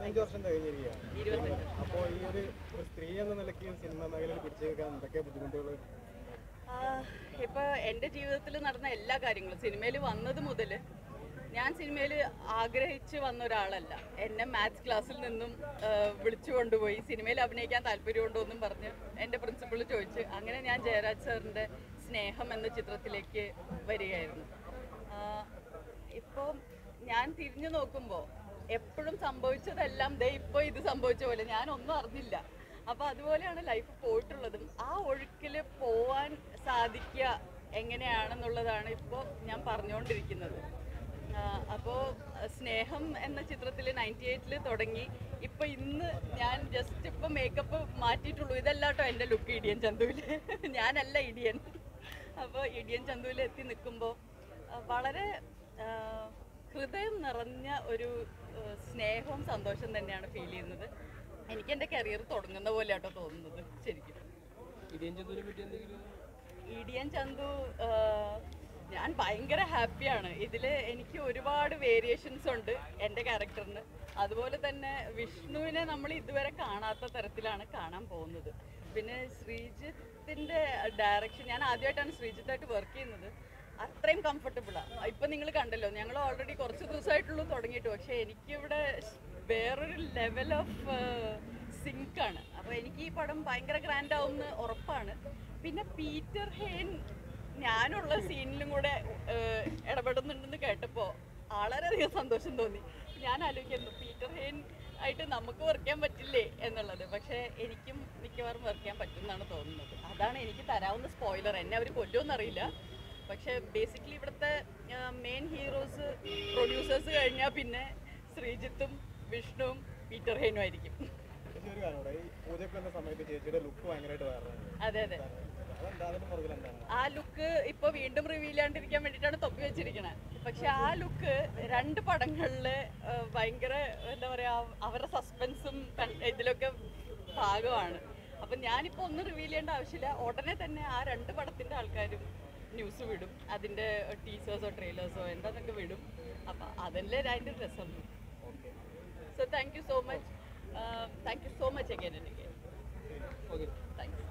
ഇരുപത്തഞ്ച് വർഷം കഴിഞ്ഞിരിക്കുകയാണ് ഇരുപത്തഞ്ച് അപ്പോൾ ഈ ഒരു ഒരു സ്ത്രീ എന്ന നിലയ്ക്ക് സിനിമ മേഖലയിൽ പിടിച്ചു നിൽക്കാൻ എന്തൊക്കെ ബുദ്ധിമുട്ടുകൾ ആഹ് ഇപ്പൊ എൻ്റെ ജീവിതത്തിൽ നടന്ന എല്ലാ കാര്യങ്ങളും സിനിമയിൽ വന്നത് മുതൽ ഞാൻ സിനിമയിൽ ആഗ്രഹിച്ച് വന്ന ഒരാളല്ല എന്നെ മാത്സ് ക്ലാസ്സിൽ നിന്നും ആഹ് വിളിച്ചു കൊണ്ടുപോയി സിനിമയിൽ അഭിനയിക്കാൻ താല്പര്യമുണ്ടോ എന്നും പറഞ്ഞ് എൻ്റെ പ്രിൻസിപ്പൾ ചോദിച്ച് അങ്ങനെ ഞാൻ ജയരാജ് സാറിൻ്റെ സ്നേഹം എന്ന ചിത്രത്തിലേക്ക് വരികയായിരുന്നു ആഹ് ഇപ്പോൾ ഞാൻ തിരിഞ്ഞു നോക്കുമ്പോൾ എപ്പോഴും സംഭവിച്ചതെല്ലാം ദേ ഇപ്പോൾ ഇത് സംഭവിച്ച പോലെ ഞാൻ ഒന്നും അറിഞ്ഞില്ല അപ്പോൾ അതുപോലെയാണ് ലൈഫ് പോയിട്ടുള്ളതും ആ ഒഴുക്കിൽ പോവാൻ സാധിക്കുക എങ്ങനെയാണെന്നുള്ളതാണ് ഇപ്പോൾ ഞാൻ പറഞ്ഞുകൊണ്ടിരിക്കുന്നത് അപ്പോൾ സ്നേഹം എന്ന ചിത്രത്തിൽ നയൻറ്റി എയ്റ്റിൽ തുടങ്ങി ഇപ്പോൾ ഇന്ന് ഞാൻ ജസ്റ്റ് ഇപ്പോൾ മേക്കപ്പ് മാറ്റിയിട്ടുള്ളൂ ഇതല്ല കേട്ടോ എൻ്റെ ലുക്ക് ഇടിയൻ ചന്തുവിൽ ഞാനല്ല ഇടിയൻ അപ്പോൾ ഇടിയൻ ചന്തുവിൽ എത്തി നിൽക്കുമ്പോൾ വളരെ ആ, ഹൃദയം നിറഞ്ഞ ഒരു ആ, സ്നേഹവും സന്തോഷം തന്നെയാണ് ഫീൽ ചെയ്യുന്നത് എനിക്ക് എൻ്റെ കരിയർ തുടങ്ങുന്ന പോലെയാട്ടോ തോന്നുന്നത് ശരിക്കും ഇടിയൻ ചന്തുവിനെ പറ്റി എന്തെങ്കിലും ഇടിയൻ ചന്തു ആ, ഞാൻ ഭയങ്കര ഹാപ്പിയാണ് ഇതിൽ എനിക്ക് ഒരുപാട് വേരിയേഷൻസ് ഉണ്ട് എൻ്റെ ക്യാരക്ടറിന് അതുപോലെ തന്നെ വിഷ്ണുവിനെ നമ്മൾ ഇതുവരെ കാണാത്ത തരത്തിലാണ് കാണാൻ പോകുന്നത് പിന്നെ ശ്രീജിത്തിൻ്റെ ഡയറക്ഷൻ ഞാൻ ആദ്യമായിട്ടാണ് ശ്രീജിത്തായിട്ട് വർക്ക് ചെയ്യുന്നത് അത്രയും കംഫർട്ടബിളാണ് ഇപ്പം നിങ്ങൾ കണ്ടല്ലോ ഞങ്ങൾ ഓൾറെഡി കുറച്ച് ദിവസമായിട്ടുള്ളൂ തുടങ്ങിയിട്ട് പക്ഷേ എനിക്കിവിടെ വേറൊരു ലെവൽ ഓഫ് സിങ്കാണ് അപ്പോൾ എനിക്ക് ഈ പടം ഭയങ്കര ഗ്രാൻഡ് ആവുമെന്ന് ഉറപ്പാണ് പിന്നെ പീറ്റർ ഹെയ്ൻ ഞാനുള്ള സീനിലും കൂടെ ഏഹ്, ഇടപെടുന്നുണ്ടെന്ന് കേട്ടപ്പോൾ വളരെയധികം സന്തോഷം തോന്നി ഞാൻ ആലോചിക്കുന്നു പീറ്റർ ഹെയ്ൻ ആയിട്ട് നമുക്ക് വർക്ക് ചെയ്യാൻ പറ്റില്ലേ എന്നുള്ളത് പക്ഷേ എനിക്കും മിക്കവാറും വർക്ക് ചെയ്യാൻ പറ്റും എന്നാണ് തോന്നുന്നത് അതാണ് എനിക്ക് തരാവുന്ന സ്പോയിലർ എന്നെ അവർ കൊല്ലുമെന്നറിയില്ല പക്ഷേ ബേസിക്കലി ഇവിടുത്തെ മെയിൻ ഹീറോസ് പ്രൊഡ്യൂസേഴ്സ് കഴിഞ്ഞാൽ പിന്നെ ശ്രീജിത്തും വിഷ്ണുവും പീറ്റർ ഹെയ്നും ആയിരിക്കും ചേച്ചി ഒരു കാര്യം കൂടെ ഈ പൂജയ്ക്ക് വന്ന സമയത്ത് ചേച്ചിയുടെ ലുക്ക് ഭയങ്കരമായിട്ട് വേറെയാണ് അതെ അതെ അതെന്താ അതിന് പുറകിൽ എന്താണ് ആ ലുക്ക് ഇപ്പൊ വീണ്ടും റിവീൽ ചെയ്യാണ്ടിരിക്കാൻ വേണ്ടിയിട്ടാണ് തൊപ്പി വെച്ചിരിക്കണത് പക്ഷെ ആ ലുക്ക് രണ്ട് പടങ്ങളില് ആ, ഭയങ്കര എന്താ പറയാ അവരുടെ സസ്പെൻസും ഇതിലൊക്കെ ഭാഗമാണ് അപ്പൊ ഞാനിപ്പോ ഒന്നും റിവീൽ ചെയ്യേണ്ട ആവശ്യമില്ല ഉടനെ തന്നെ ആ രണ്ട് പടത്തിന്റെ ആൾക്കാരും ന്യൂസ് വിടും അതിന്റെ ടീസേഴ്സോ ട്രെയിലേഴ്സോ എന്താന്നൊക്കെ വിടും അപ്പൊ അതല്ലേ അതിന്റെ രസം so thank you so much thank you so much again and again okay thanks